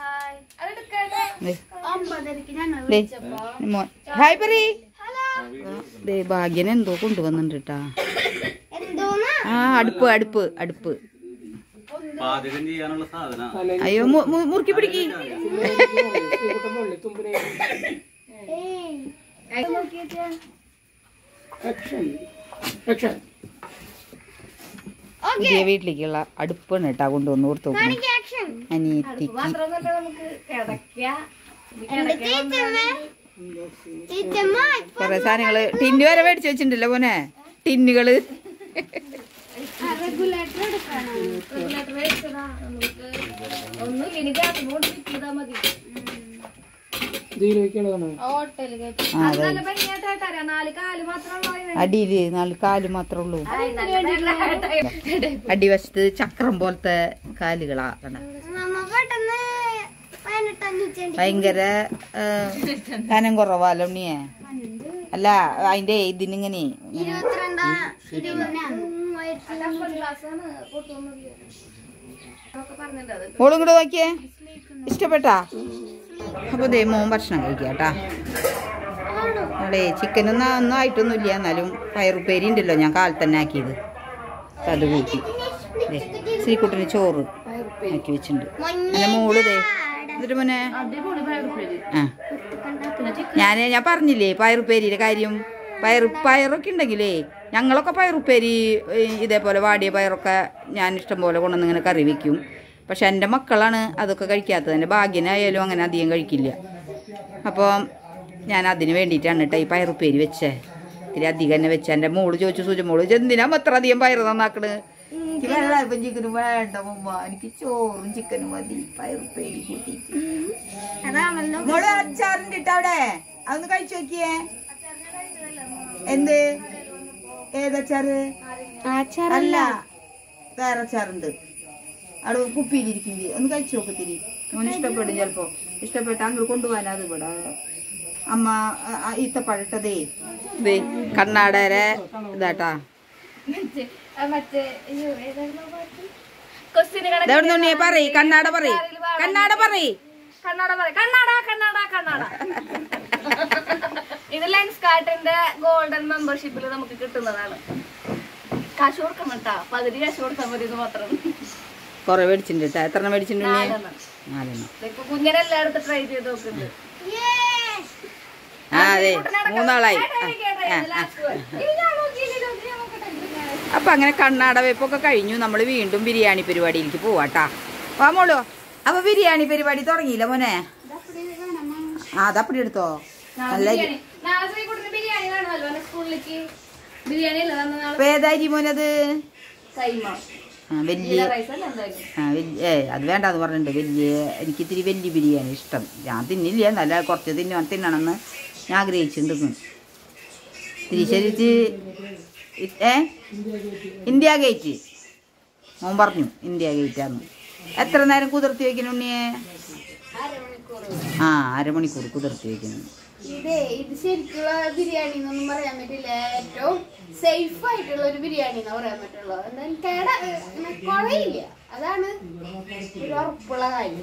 ഹായ് പറയ് ദേ ഭാഗ്യനെ എന്തോ കൊണ്ടുവന്നിട്ടുണ്ട് കേട്ടാ ആ അടുപ്പ് അടുപ്പ് അടുപ്പ് പാചകം ചെയ്യാനുള്ള സാധന അയ്യോ മു- മു- മുറുക്കി പിടിക്ക് പുതിയ വീട്ടിലേക്കുള്ള അടുപ്പാണ് കേട്ടാ കൊണ്ടുവന്ന് കൊടുത്തു അനിയത്തിക്ക് കൊറേ സാധനങ്ങള് ടിന്ന് വരെ മേടിച്ചു വെച്ചിട്ടുണ്ടല്ലോ പോനെ ടിന്നുകള് ആ, അതെ. അടിയില് നാല് കാല് മാത്രമേ ഉള്ളൂ അടിവശത്ത് ചക്രം പോലത്തെ കാലുകളാ കണ്ട ഭയങ്കര ആ, കനം കുറവാലോ ഉണ്ണിയെ അല്ല അതിന്റെ ഇതിനിങ്ങനെ ഇങ്ങനെ മോളും കൂടെ നോക്കിയേ ഇഷ്ടപ്പെട്ടാ അപ്പൊ ദേ മോൻ ഭക്ഷണം കഴിക്കാട്ടാ അതെ ചിക്കനൊന്നും ഒന്നും ആയിട്ടൊന്നുമില്ല എന്നാലും പയറുപ്പേരി ഉണ്ടല്ലോ ഞാൻ കാലത്ത് തന്നെ ആക്കിയത് അപ്പൊ അത് കൂട്ടി ദേ ശ്രീക്കുട്ടിന് ചോറ് ആക്കി വെച്ചിട്ടുണ്ട് അല്ല മോള് ദേ എന്നിട്ട് മോനെ ആ ഞാൻ ഞാൻ പറഞ്ഞില്ലേ പയറുപ്പേരിയുടെ കാര്യം പയർ പയറൊക്കെ ഉണ്ടെങ്കിലേ ഞങ്ങളൊക്കെ പയറുപ്പേരി ഏ, ഇതേപോലെ വാടിയ പയറൊക്കെ ഞാൻ ഇഷ്ടം പോലെ കൊണ്ടുവന്ന് ഇങ്ങനെ കറി വെക്കും പക്ഷെ എൻ്റെ മക്കളാണ് അതൊക്കെ കഴിക്കാത്തത് എൻ്റെ ഭാഗ്യനായാലും അങ്ങനെ അധികം കഴിക്കില്ല അപ്പോൾ ഞാൻ അതിന് വേണ്ടിയിട്ടാണ് കേട്ടോ ഈ പയറുപ്പേരി വെച്ചേ ഇത്തിരി അധികം തന്നെ വെച്ച എൻ്റെ മോള് ചോദിച്ചു സൂചി മോള് ചോദിച്ചു, എന്തിനാ അത്ര അധികം പയറ് നന്നാക്കണ് എനിക്ക് വെള്ളയപ്പം ചിക്കനും വേണ്ട മുമ്പ എനിക്ക് ചോറും ചിക്കനും മതി പയറുപ്പേരി കൂട്ടിയിട്ട് മോള് അച്ചാറുണ്ട് ഇട്ടോ അവിടെ അതൊന്ന് കഴിച്ചു നോക്കിയേ എന്ത് ഏതച്ചാറ് അല്ല വേറെ അച്ചാറുണ്ട് അവിടെ കുപ്പിയിലിരിക്കുന്നത് ഒന്ന് കഴിച്ചു നോക്കത്തിരി മോന് ഇഷ്ടപ്പെടും ചിലപ്പോ ഇഷ്ടപ്പെട്ട അങ്ങോട്ട് കൊണ്ടുപോകാൻ അത് ഇവിടെ അമ്മ ആ, ആ, ഈത്തപ്പഴട്ടതേ ദേ കണ്ണാടരെ ഇതാട്ടാ ഇതെവിടെ നിന്ന് പറയ് കണ്ണാട പറയ് കണ്ണാട പറയ് കണ്ണാട പറ കണ്ണാട കണ്ണാട കണ്ണാട ഇത് ലെൻസ് കാർട്ടിന്റെ ഗോൾഡൻ മെമ്പർഷിപ്പിൽ നമുക്ക് കിട്ടുന്നതാണ് കാശ് കൊടുക്കണം കേട്ടാ പകുതി കാശ് കൊടുത്താൽ മതി ഇത് മാത്രം കൊറേ മേടിച്ചിട്ടുണ്ട് കേട്ടോ എത്ര എണ്ണം മേടിച്ചിട്ടുണ്ട് ഉണ്ണി? നാലെണ്ണം. നാലെണ്ണം ഇപ്പൊ കുഞ്ഞിനെ എല്ലായിടത്തും ട്രൈ ചെയ്ത് നോക്കുന്നുണ്ട് ആ അതെ മൂന്നാളായി ആ, ആ, ആ. അപ്പൊ അങ്ങനെ കണ്ണാട വെപ്പൊക്കെ കഴിഞ്ഞു നമ്മൾ വീണ്ടും ബിരിയാണി പരിപാടിയിലേക്ക് പോവാട്ടാ വാ മോളോ അപ്പൊ ബിരിയാണി പരിപാടി തുടങ്ങിയില്ല മോനെ ആ അതപ്പടി എടുത്തോ നല്ല ബിരിയാണി നാളെ ശ്രീകുട്ടിന് ബിരിയാണി വേണമല്ലോ സ്കൂളിലേക്ക് ബിരിയാണി അല്ല തന്ന നാളെ അപ്പൊ ഏതായി മോനത് കൈമ ആ വലിയ ജീര റൈസ് അല്ല എന്തായാലും ആ വലിയ ഏ അത് വേണ്ടാന്ന് പറഞ്ഞിട്ടുണ്ട് വലിയ എനിക്ക് ഇത്തിരി വലിയ ബിരിയാണി ഇഷ്ടം ഞാൻ തിന്നില്ല നല്ല കുറച്ച് തിന്നാൻ തിന്നണമെന്ന് ഞാൻ ആഗ്രഹിച്ചിട്ടുണ്ട് ഇത്തിരി ശരിച്ച് ഏ ഇന്ത്യ ഗേറ്റ് മോൻ പറഞ്ഞു ഇന്ത്യ ഗേറ്റാന്ന് എത്ര നേരം കുതിർത്തി വെക്കണം ഉണ്ണിയെ ആ അരമണിക്കൂർ കുതിർത്തി വെക്കണം ഇതേ ഇത് ശരിക്കുള്ള ബിരിയാണി എന്നൊന്നും പറയാൻ പറ്റില്ല ഏറ്റവും സേഫ് ആയിട്ടുള്ള ഒരു ബിരിയാണി എന്ന് പറയാൻ പറ്റുള്ളൂ എന്തായാലും കേട അങ്ങനെ കുഴയില്ല അതാണ് ഒരു ഉറപ്പുള്ള കാര്യം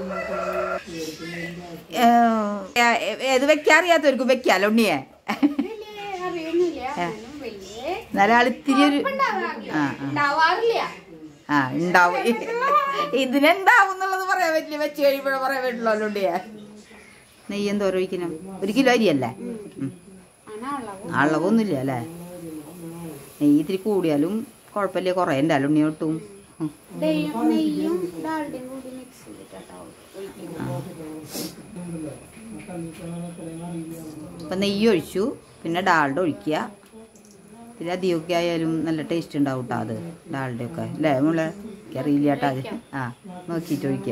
ഏ, ഏത് വെക്കാറിയാത്തവർക്കും വെക്കാലോ ഉണ്ണിയെ വലിയ അറിയൊന്നുമില്ല എന്നാലും വലിയ എന്നാലും ആളിത്തിരി ഒരു ഉണ്ടാവാറില്ല ആ ആ ഉണ്ടാവാറില്ല ആ ഉണ്ടാവും ഇതിനെന്താവും എന്നുള്ളത് പറയാൻ പറ്റില്ല വെച്ച് കഴിയുമ്പോഴേ പറയാൻ പറ്റുള്ളൂ ഉണ്ടിയെ നെയ്യ് എന്തോരം ഒഴിക്കണം ഒരു കിലോ അരിയല്ലേ ഉം. അങ്ങനെ അളവ് അളവൊന്നുമില്ല അല്ലേ നെയ്യ് ഇത്തിരി കൂടിയാലും കുഴപ്പമില്ല കുറേ ഉണ്ടാലും ഉണ്ണി ഒട്ടും ഉം. നെയ്യും നെയ്യും ഡാൽഡയും കൂടി മിക്സ് ചെയ്തിട്ടാവും അപ്പം നെയ്യ് ഒഴിച്ചു പിന്നെ ഡാൽഡ ഒഴിക്കുക പിന്നെ അധികമൊക്കെ ആയാലും നല്ല ടേസ്റ്റ് ഉണ്ടാവും കേട്ടോ അത് ഡാൽഡയൊക്കെ അല്ലേ നമ്മളെ അറിയില്ല കേട്ടോ അത് ആ നോക്കിയിട്ട് ഒഴിക്കുക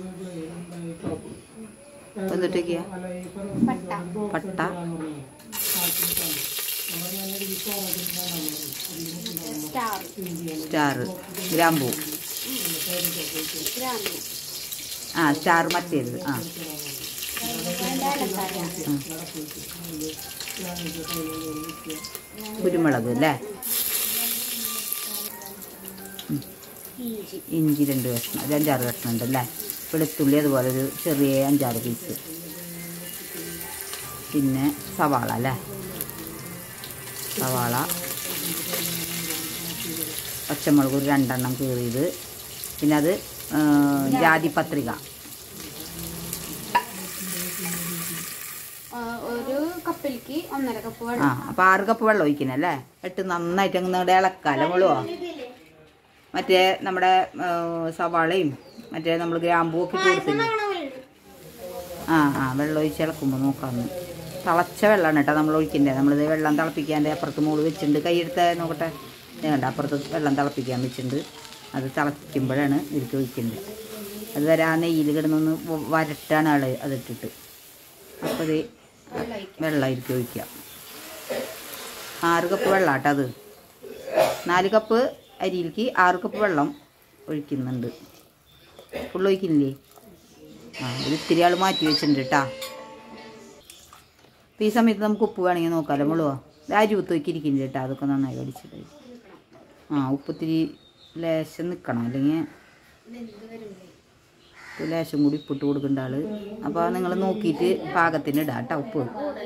എന്നിട്ട് വയ്ക്കുക പട്ട പട്ട സ്റ്റാർ സ്റ്റാർ ഗ്രാമ്പൂ ഗ്രാമ്പു ആ സ്റ്റാർ മറ്റേത് ആ അതിന്റെ ഏലക്കായ കുരുമുളക് അല്ലേ ഉം. ഇഞ്ചി ഇഞ്ചി രണ്ട് കഷ്ണം ഒരു അഞ്ചാറ് കഷ്ണം ഉണ്ടല്ലേ വെളുത്തുള്ളി അതുപോലെ ഒരു ചെറിയ അഞ്ചാറ് പീസ് പിന്നെ സവാള അല്ലേ സവാള പച്ചമുളക് ഒരു രണ്ടെണ്ണം കീറിയത് പിന്നെ അത് ആ, ജാതിപത്രിക ആ, ഒരു കപ്പിലേക്ക് ഒന്നര കപ്പ് ആ വെള്ളം അപ്പം ആറ് കപ്പ് വെള്ളം ഒഴിക്കണം അല്ലേ ഇട്ട് നന്നായിട്ട് അങ്ങ് നിങ്ങളുടെ ഇളക്കാലോ മുളോ മറ്റേ നമ്മുടെ ആ, സവാളയും മറ്റേ നമ്മൾ ഗ്രാമ്പൂ ഒക്കെ ഇട്ട് കൊടുത്തില്ലേ ആ ആ വെള്ളം ഒഴിച്ച് ഇളക്കുമ്പോൾ നോക്കാമെന്ന് തിളച്ച വെള്ളമാണ് കേട്ടോ നമ്മൾ ഒഴിക്കണ്ടേ നമ്മളിത് വെള്ളം തിളപ്പിക്കാൻ്റെ അപ്പുറത്ത് മുകളിൽ വെച്ചിട്ടുണ്ട് കൈയെടുത്ത് നോക്കട്ടെ വേണ്ട അപ്പുറത്ത് വെള്ളം തിളപ്പിക്കാൻ വെച്ചിട്ടുണ്ട് അത് തിളയ്ക്കുമ്പോഴാണ് ഇതിലേക്ക് ഒഴിക്കേണ്ടത് അതുവരെ ആ നെയ്യിൽ കിടന്നൊന്ന് വ- വരട്ടാണ് ആള് അതിട്ടിട്ട് അപ്പോൾ ഇത് വെള്ളമായിരിക്കും ഒഴിക്കുക ആറ് കപ്പ് വെള്ളം കേട്ടോ അത് നാല് കപ്പ് അരിയിലേക്ക് ആറ് കപ്പ് വെള്ളം ഒഴിക്കുന്നുണ്ട് ഫുള്ള് ഒഴിക്കുന്നില്ലേ ആ ഇത് ഇത്തിരി ആൾ മാറ്റി വെച്ചിട്ടുണ്ട് കേട്ടാ അപ്പം ഈ സമയത്ത് നമുക്ക് ഉപ്പ് വേണമെങ്കിൽ നോക്കാമല്ലോ മുഴുവോ അരിവത്ത് വയ്ക്കിരിക്കുന്നില്ല കേട്ടോ അതൊക്കെ നന്നായി കടിച്ചിട്ട് ആ ഉപ്പത്തിരി ലേശം നിൽക്കണം അല്ലെങ്കിൽ ഒരു ലേശം കൂടി ഉപ്പിട്ട് കൊടുക്കേണ്ട ആള് അപ്പോൾ നിങ്ങൾ നോക്കിയിട്ട് പാകത്തിന് ഇടാം കേട്ടോ ഉപ്പ്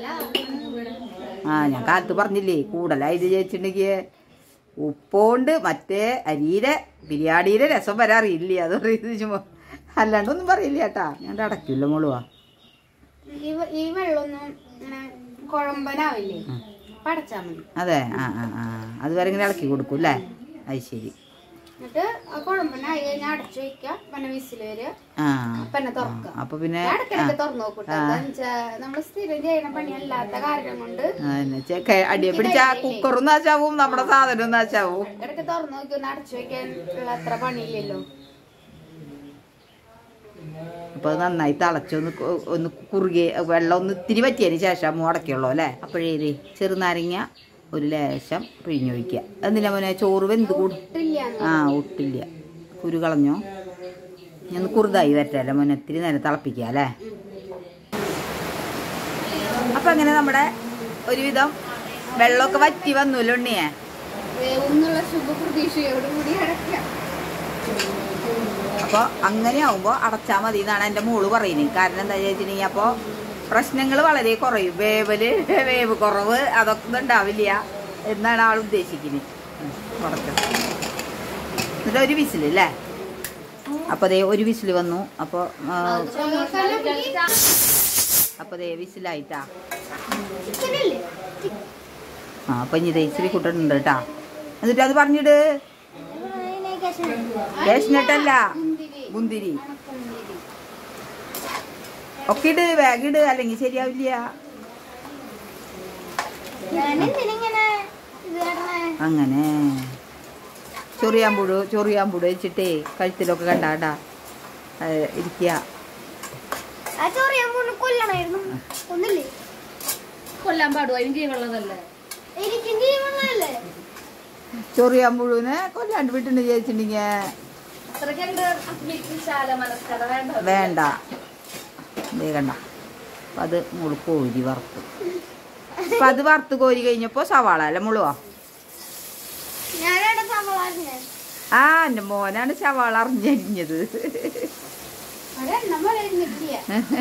ആ ഞാൻ കാലത്ത് പറഞ്ഞില്ലേ കൂടുതലായിട്ട് ചേച്ചിട്ടുണ്ടെങ്കിൽ ഉപ്പോണ്ട് മറ്റേ അരിയിലെ ബിരിയാണിയിലെ രസം വരാറിയില്ലേ അത് പറയുന്നത് ചുമ്മാ അല്ലാണ്ടൊന്നും പറയില്ല കേട്ടാ ഞാൻ അടക്കില്ല മോളുവാ ഈ വെ- ഈ വെള്ളമൊന്നും ഇങ്ങനെ കുഴമ്പനാവില്ലേ പടച്ചാ മതി അതെ ആ ആ ആ അതുവരെ ഇങ്ങനെ ഇളക്കി കൊടുക്കും അല്ലേ അത് ശരി എന്നിട്ട് ആ കുഴമ്പനായി കഴിഞ്ഞാൽ അടച്ചു വെക്കുക പിന്നെ വിസിൽ വരിക ആ പിന്നെ തുറക്കുക അപ്പോൾ പിന്നെ ഞാൻ ഇടയ്ക്കിടയ്ക്ക് തുറന്നു നോക്കൂട്ടോ എന്താന്ന് വെച്ചാ നമ്മള് സ്ഥിരം ചെയ്യുന്ന പണിയല്ലാത്ത കാരണം കൊണ്ട് ആ, എന്നെ ചെ- ക- അടിയെ പിടിച്ച കുക്കറും നാശാവും നമ്മുടെ സാധനവും നാശാവും ഇടയ്ക്ക് തുറന്നു നോക്കി ഒന്ന് അടച്ചു വെക്കാൻ ഉള്ള അത്ര പണിയില്ലല്ലോ അപ്പോൾ അത് നന്നായി തിളച്ചൊന്ന് കു- ഒന്ന് കുറുകെ വെള്ളം ഒന്ന് ഇത്തിരി പറ്റിയതിന് ശേഷം മുടക്കുള്ളൂ അല്ലേ അപ്പോഴേ ഇത് ചെറുനാരങ്ങ ഒരു ലേശം പിഴിഞ്ഞൊഴിക്കുക എന്തിനാ മോനെ ചോറ് വെന്ത് കൂടും ഇല്ലാന്ന് ആ ഒട്ടില്ല കുരു കളഞ്ഞോ ഞാൻ കുറുതായി വരട്ടല്ലേ മോനെ ഇത്തിരി നേരം തിളപ്പിക്കുക അല്ലേ അപ്പം അങ്ങനെ നമ്മുടെ ഒരുവിധം വെള്ളമൊക്കെ വറ്റി വന്നുല്ലോ ഉണ്ണിയെ വേവുന്നുള്ള ശുഭപ്രതീക്ഷയോട് കൂടി അടയ്ക്കാം അപ്പോൾ അങ്ങനെ ആവുമ്പോൾ അടച്ചാൽ മതി എന്നാണ് എൻ്റെ മോള് പറയുന്നത് കാരണം എന്താ വെച്ചിട്ടുണ്ടെങ്കിൽ അപ്പോൾ പ്രശ്നങ്ങൾ വളരെ കുറയും വേവല് വേവ് കുറവ് അതൊക്കെ ഒന്നും ഉണ്ടാവില്ല എന്നാണ് ആൾ ഉദ്ദേശിക്കുന്നത് കുറച്ച് എന്നിട്ട് ഒരു വിസിൽ അല്ലേ അപ്പോൾ ദേ ഒരു വിസിൽ വന്നു അപ്പോൾ അപ്പോൾ ദേ വിസിലായിട്ടാ ചിക്കനല്ലേ ആ അപ്പം ഇനി ദേ ഇച്ചിരി കൂട്ടുണ്ട് കേട്ടാ എന്നിട്ട് അത് പറഞ്ഞിട് കേഷ്നട്ടല്ല മുന്തിരി മുന്തിരി മുന്തിരി ഒക്കെ ഇട് വേഗം ഇട് അല്ലെങ്കിൽ ശരിയാവില്ല ഞാനെന്തിനിങ്ങനെ ഇത് കാട്ടണേ അങ്ങനെ ചൊറിയാമ്പുഴു ചൊറിയാമ്പുഴു വെച്ചിട്ടേ കഴുത്തിലൊക്കെ കണ്ടാടാ ഇരിക്കുക ആ ചോറിയാൻ കൊണ്ട് കൊല്ലണായിരുന്നു ഒന്നില്ലേ കൊല്ലാൻ പാടുവോ അതിന് ജീവനുള്ളതല്ലേ എനിക്കും ജീവനല്ലേ ചൊറിയാമ്പുഴുവിനെ കൊല്ലാണ്ട് വിട്ടുണ്ട് ചോദിച്ചിട്ടുണ്ടെങ്കിൽ അത്രയ്ക്കുണ്ട് വിശാല മനസ്കഥ വേണ്ട വേണ്ട ദേ കണ്ട അപ്പം അത് മുള് കോരി വറുത്ത് അപ്പം അത് വറുത്ത് കോരി കഴിഞ്ഞപ്പോൾ സവാള അല്ല മുളുവാ ഞാനവിടെ സവാള ആ എൻ്റെ മോനാണ് സവാള അറിഞ്ഞരിഞ്ഞത് ഒരെണ്ണം പറയുന്നില്ല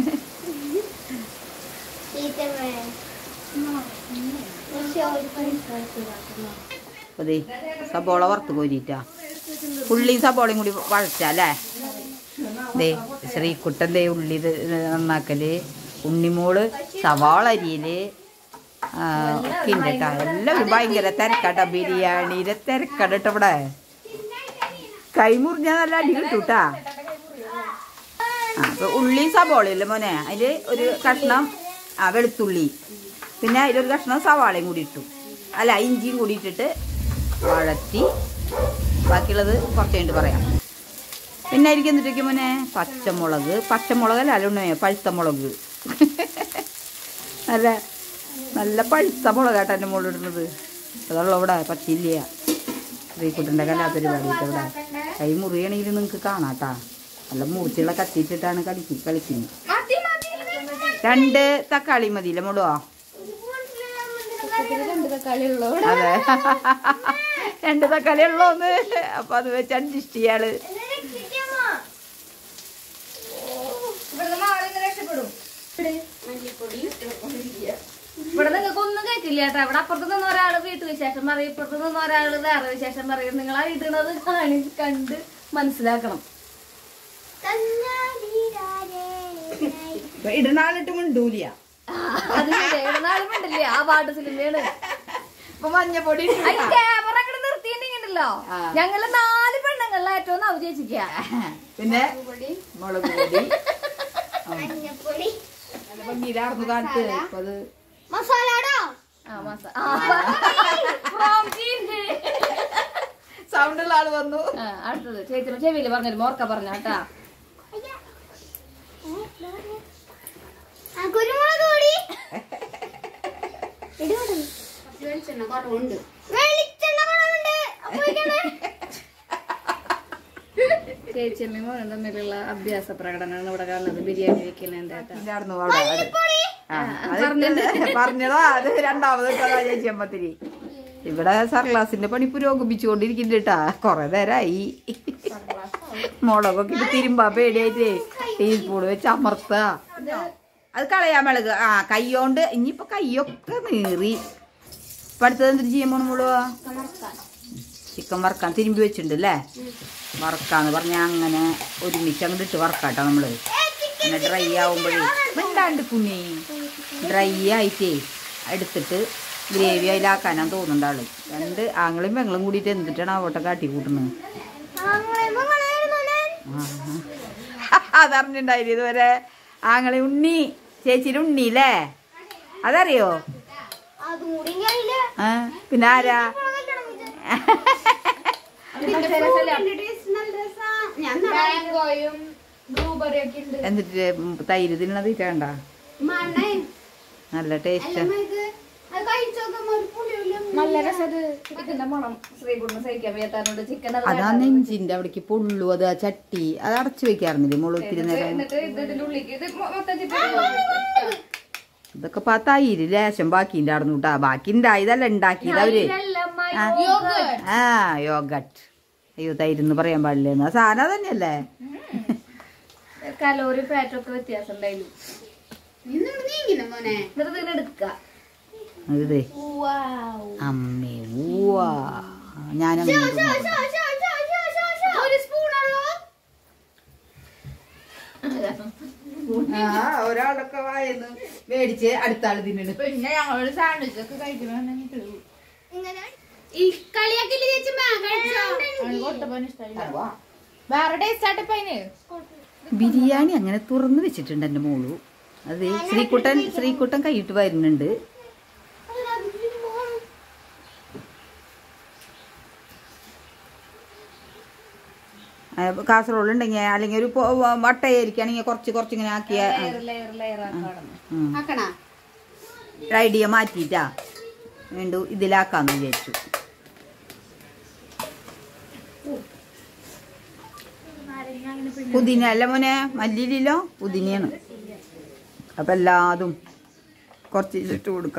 അപ്പോൾ ദേ സബോള വറുത്ത് കോരിയിട്ടാ ഉള്ളിയും സബോളയും കൂടി വഴറ്റല്ലേ ദേ ശ്രീകുട്ടൻ ദേ ഉള്ളി ഇത് നന്നാക്കല് ഉണ്ണിമോള് സവാള അരിയല് ആ, ഒക്കെ ഉണ്ട് കേട്ടോ എല്ലാവരും ഭയങ്കര തിരക്കാട്ടോ ബിരിയാണിയുടെ തിരക്കാണ് കേട്ടോ ഇവിടെ കൈ മുറിഞ്ഞാൽ നല്ല അടി കിട്ടും കേട്ടാ ആ അപ്പൊ ഉള്ളി സബോളയില്ലേ മോനെ അതിൽ ഒരു കഷ്ണം ആ വെളുത്തുള്ളി പിന്നെ അതിലൊരു കഷ്ണം സവാളയും കൂടി ഇട്ടു അല്ല ഇഞ്ചിയും കൂടി ഇട്ടിട്ട് വഴറ്റി ബാക്കിയുള്ളത് കുറച്ച് കഴിഞ്ഞിട്ട് പറയാം പിന്നെ ആയിരിക്കും എന്നിട്ടേക്ക് മോനെ പച്ചമുളക് പച്ചമുളകല്ല അല്ലുണ്ണേ പഴുത്ത മുളക് നല്ല നല്ല പഴുത്ത മുളകാട്ടോ എൻ്റെ മുകളിലിടുന്നത് അതുള്ള ഇവിടെ പറ്റില്ല ശ്രീകുട്ടൻ്റെ കലാപരിപാടി ഇവിടെ കൈ മുറിയണമെങ്കിൽ നിങ്ങൾക്ക് കാണാട്ടാ നല്ല മൂർച്ചയുള്ള കത്തിയിട്ടിട്ടാണ് കളിക്ക് കളിക്കുന്നത് രണ്ട് തക്കാളി മതിയില്ല മുടുവോ രണ്ട് തക്കാളി ഉള്ളൂ അതെ രണ്ട് തക്കാളി ഉള്ളോന്ന് അപ്പൊ അത് വെച്ച് അഡ്ജസ്റ്റ് ചെയ്യാള് ഇവിടുന്ന് മാറി ഇന്ന് രക്ഷപ്പെടും മല്ലിപ്പൊടി ഇവിടെ നിങ്ങൾക്ക് ഒന്നും കേട്ടില്ല കേട്ടോ ഇവിടെ അപ്പുറത്ത് നിന്ന് ഒരാള് വീട്ടു വിശേഷം പറയും ഇപ്പുറത്ത് നിന്ന് ഒരാള് വേറെ വിശേഷം പറയും നിങ്ങൾ ആ ഇടുന്നത് കാണി കണ്ട് മനസ്സിലാക്കണം ഇടനാളിട്ട് മിണ്ടൂല അത് ഇടുന്നാളും ഉണ്ടല്ലേ ആ പാട്ട് സിനിമയാണ് ഇപ്പൊ മഞ്ഞപ്പൊടി അതിന് ക്യാമറ അങ്ങോട്ട് നിർത്തിയിട്ടുണ്ടെങ്കിലോ ആ. ഞങ്ങള് നാല് പെണ്ണുങ്ങളിൽ ഏറ്റവും നവ് ചേച്ചിക്ക പിന്നെ മുളക് പൊടി മഞ്ഞപ്പൊടി നല്ല ഭംഗിയിലാർന്നു കാലത്ത് ഇപ്പൊ അത് മസാലടോ ആ മാസ ആ, പ്രോംപ്റ്റ് ഉണ്ട്. സൗണ്ടുള്ള ആള് വന്നു ആ, അടുത്തത് ചേച്ചി ചെവിയില് പറഞ്ഞൊരു മോർക്ക പറഞ്ഞ കേട്ടാ കുരുമുളക് പൊടി വെളിച്ചെണ്ണ കുറവുണ്ട് വെളിച്ചെണ്ണ കുറവുണ്ട് ചേച്ചി മോനും തമ്മിലുള്ള അഭ്യാസ പ്രകടനമാണ് ഇവിടെ കാണുന്നത് ബിരിയാണി വെക്കുന്നതിന്റെ കേട്ടാ ഇല്ലാർന്നു അവിടെ അത് ആ, അത് പറഞ്ഞതാ അത് രണ്ടാമത് ഇട്ടതാ ചേച്ചി അമ്മത്തിരി ഇവിടെ സർഗ്ലാസിന്റെ പണി പുരോഗമിച്ചുകൊണ്ടിരിക്കുന്നുണ്ട് കേട്ടാ കൊറേ നേരമായി മുളകൊക്കെ ഇട്ട് തിരുമ്പാ പേടിയായിട്ടേ ടീസ്പൂൺ വെച്ച് അമർത്ത അത് കളയാൻ മെളക് ആ കൈയോണ്ട് ഇനിയിപ്പൊ കൈയൊക്കെ നീറി ഇപ്പൊ അടുത്തത് എന്തിട്ട് ചെയ്യാൻ പോണ മുഴുവ ചിക്കൻ വറക്കാൻ തിരുമ്പി വെച്ചിട്ടുണ്ട് അല്ലേ വറക്കാന്ന് പറഞ്ഞാ അങ്ങനെ ഒരുമിച്ച് അങ്ങോട്ട് ഇട്ട് വറക്കാട്ടോ നമ്മള് പിന്നെ ഡ്രൈ ആവുമ്പോഴേ മിണ്ടാണ്ട് കുഞ്ഞി ഡ്രൈ ആയിട്ടേ എടുത്തിട്ട് ഗ്രേവി അതിലാക്കാനാ തോന്നുന്നുണ്ട് ആള് രണ്ട് ആങ്ങളും പെങ്ങളും കൂടിയിട്ട് എന്തിട്ടാണ് അവട്ടെ കാട്ടി കൂട്ടുന്നത് അതറിഞ്ഞിണ്ടായില്ല ഇതുവരെ ആങ്ങളെ ഉണ്ണി ചേച്ചിയുടെ ഉണ്ണി അല്ലേ അതറിയോ അതും കൂടി കഴിയില്ല ആ പിന്നെ ആരാ ഞാൻ മാംഗോയും ബ്ലൂബെറിയും ഒക്കെ ഉണ്ട് എന്നിട്ട് തൈര് തിന്നണത് വേണ്ട മണ്ണേ നല്ല ടേസ്റ്റ് അത് കഴിച്ചോക്കുമ്പോ ഒരു പുളിയില്ല നല്ല രസത് ചിക്കന്റെ മണം ശ്രീകുട്ടിന് സഹിക്കാൻ വയ്യാത്തതുകൊണ്ട് ചിക്കൻ അതാ നെഞ്ചിന്റെ അവിടേക്ക് പൊള്ളു അത് ആ ചട്ടി അത് അടച്ചു വെക്കാറുന്നില്ലേ മുളക് ഇത്തിരി നേരം എന്നിട്ട് ഇത് ഇതിന്റെ ഉള്ളിലേക്ക് ഇത് മൊ- മൊത്തം ചിക്കൻ ഇതൊക്കെ ഇപ്പൊ ആ തൈര് ലേശം ബാക്കി ഉണ്ടായിരുന്നു കേട്ടാ ബാക്കി ഉണ്ടായതല്ല ഉണ്ടാക്കിയത് അവര് ആ യോഗട്ട് അയ്യോ തൈരെന്ന് പറയാൻ പാടില്ലെന്ന് ആ സാധനം തന്നെയല്ലേ കലോറി ഫാറ്റും ഒക്കെ വ്യത്യാസം ഉണ്ടായിരുന്നു ഇന്നിവിടെ നീങ്ങിന മോനെ എന്നിട്ട് ഇതിനെ എടുക്കുക ഇതേ അമ്മേ ഊവാ ഞാനങ്ങനെ ഒരു സ്പൂണുള്ളൂ ഒരാളൊക്കെ വായന്ന് മേടിച്ച് അടുത്ത ആള് തിന്നു പിന്നെ ഞങ്ങളൊരു സാൻഡ്വിച്ച് ഒക്കെ കഴിക്കണമെങ്കിൽ ഇങ്ങനെ ഈ കളിയാക്കില്ല ചേച്ചി മാ കഴിച്ചോ കൊട്ടപ്പന് ഇഷ്ടമില്ല വേറെ ടേസ്റ്റ് ആയിട്ട് അതിന് ബിരിയാണി അങ്ങനെ തുറന്ന് വെച്ചിട്ടുണ്ട് എൻ്റെ മോളു അത് ശ്രീകുട്ടൻ ശ്രീകുട്ടൻ കൈയിട്ട് വരുന്നുണ്ട് കാസറോൾ ഉണ്ടെങ്കിൽ അല്ലെങ്കിൽ ഒരു പൊ- വട്ടയായിരിക്കുകയാണെങ്കിൽ കുറച്ച് കുറച്ച് ഇങ്ങനെ ആക്കിയ ലെയർ ലെയർ ലെയർ ആക്കണം ആക്കണ ഐഡിയ മാറ്റിയിട്ടാ വീണ്ടും ഇതിലാക്കാന്ന് വിചാരിച്ചു പുതിന അല്ല മോനെ മല്ലിയിലോ പുതിനയാണ് അപ്പൊ എല്ലാതും കുറച്ച് ഇട്ട് കൊടുക്ക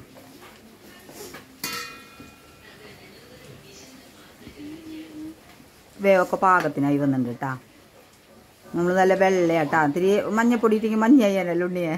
വേവൊക്കെ പാകത്തിനായി വന്നിട്ടുണ്ട് കേട്ടാ നമ്മൾ നല്ല വെള്ളയാട്ടാ ഇത്തിരി മഞ്ഞപ്പൊടി ഇട്ടെങ്കിൽ മഞ്ഞയായാലല്ലോ ഉണ്ണിയെ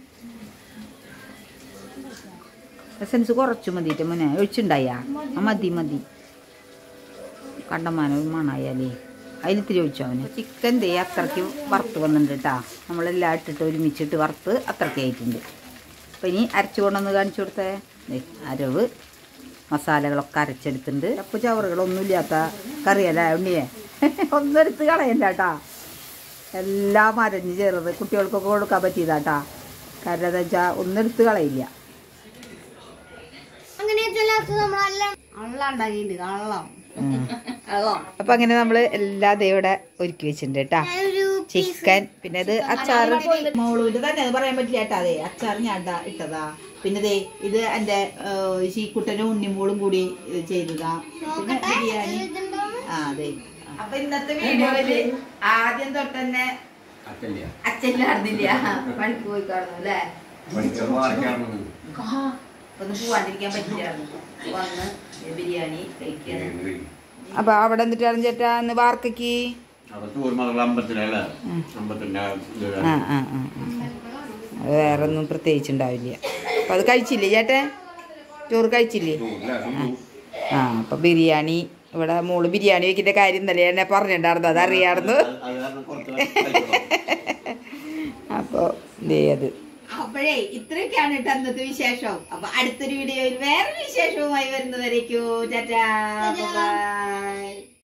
എസൻസ് കുറച്ച് മതിയിട്ട് മുന്നേ ഒഴിച്ചുണ്ടായാ ആ മതി മതി കണ്ടമാനം മണായാലേ അതിലിത്തിരി ഒഴിച്ചോ അവന് ചിക്കൻ ദേ അത്രയ്ക്ക് വറുത്ത് വന്നിട്ടുണ്ട് കേട്ടാ നമ്മളെല്ലാം ഇട്ടിട്ട് ഒരുമിച്ചിട്ട് വറുത്ത് അത്രയ്ക്ക് ആയിട്ടുണ്ട് അപ്പം ഇനി അരച്ചു കൊണ്ടൊന്ന് കാണിച്ചു കൊടുത്തേ ദേ അരവ് മസാലകളൊക്കെ അരച്ചെടുത്തിട്ടുണ്ട് അപ്പോൾ ചവറുകളൊന്നുമില്ലാത്ത കറിയല്ല ഉണ്ണിയെ ഒന്നും എടുത്ത് കളയല്ല കേട്ടാ എല്ലാം അരഞ്ഞ് ചേർന്ന് കുട്ടികൾക്കൊക്കെ കൊടുക്കാൻ പറ്റിയതാട്ടാ കാരണം എന്താ വെച്ചാൽ ഒന്നും എടുത്ത് കളയില്ല അങ്ങനെ നമ്മളെല്ലാം അള്ള ഉണ്ടാക്കിയിട്ടുണ്ട് കള്ളം അപ്പൊ അങ്ങനെ നമ്മള് എല്ലാ ഇവിടെ ഒരുക്കി വെച്ചിട്ടുണ്ട് കേട്ടാ ഒരു ചിക്കൻ പിന്നെ അത് അച്ചാറ് മോളൂര് തന്നെ അത് പറയാൻ പറ്റില്ല കേട്ടാ അതെ അച്ചാർ ഞാൻ ഇടാ ഇട്ടതാ പിന്നെ ദേ ഇത് എന്റെ ശീക്കുട്ടനും ഉണ്ണിമോളും കൂടി ഇത് ചെയ്തതാ പിന്നെ ബിരിയാണി ആ അതെ അപ്പൊ ഇന്നത്തെ വീഡിയോയില് ആദ്യം തൊട്ട് തന്നെ അച്ഛനിലായിരുന്നില്ല പണിക്ക് പോയി കാണുന്നു അല്ലേ ഒന്ന് പോവാണ്ടിരിക്കാൻ പറ്റില്ലായിരുന്നു വന്ന് ബിരിയാണി കഴിക്കാൻ അപ്പൊ അവിടെ എന്നിട്ടായിരുന്നു ചേട്ടാ ഇന്ന് വാർക്കയ്ക്ക് അമ്പത്തിനല്ല അമ്പത്തിന്റെ ഇത് ആ ആ ആ ആ. അത് വേറെ ഒന്നും പ്രത്യേകിച്ച് ഉണ്ടാവില്ല അപ്പൊ അത് കഴിച്ചില്ലേ ചേട്ടൻ ചോറ് കഴിച്ചില്ലേ ആ അപ്പൊ ബിരിയാണി ഇവിടെ മോള് ബിരിയാണി വെക്കുന്ന കാര്യം ഇന്നലെ എന്നെ പറഞ്ഞിട്ടുണ്ടായിരുന്നു അതറിയായിരുന്നു അത് കാരണം കുറച്ച് കഴിക്കണം. അപ്പൊ ദേ അത് അപ്പോഴേ ഇത്രയൊക്കെയാണ് കേട്ടോ അന്നത്തെ വിശേഷം അപ്പൊ അടുത്തൊരു വീഡിയോയിൽ വേറൊരു വിശേഷവുമായി വരുന്നവരേക്കോ ടാറ്റാ ബൈ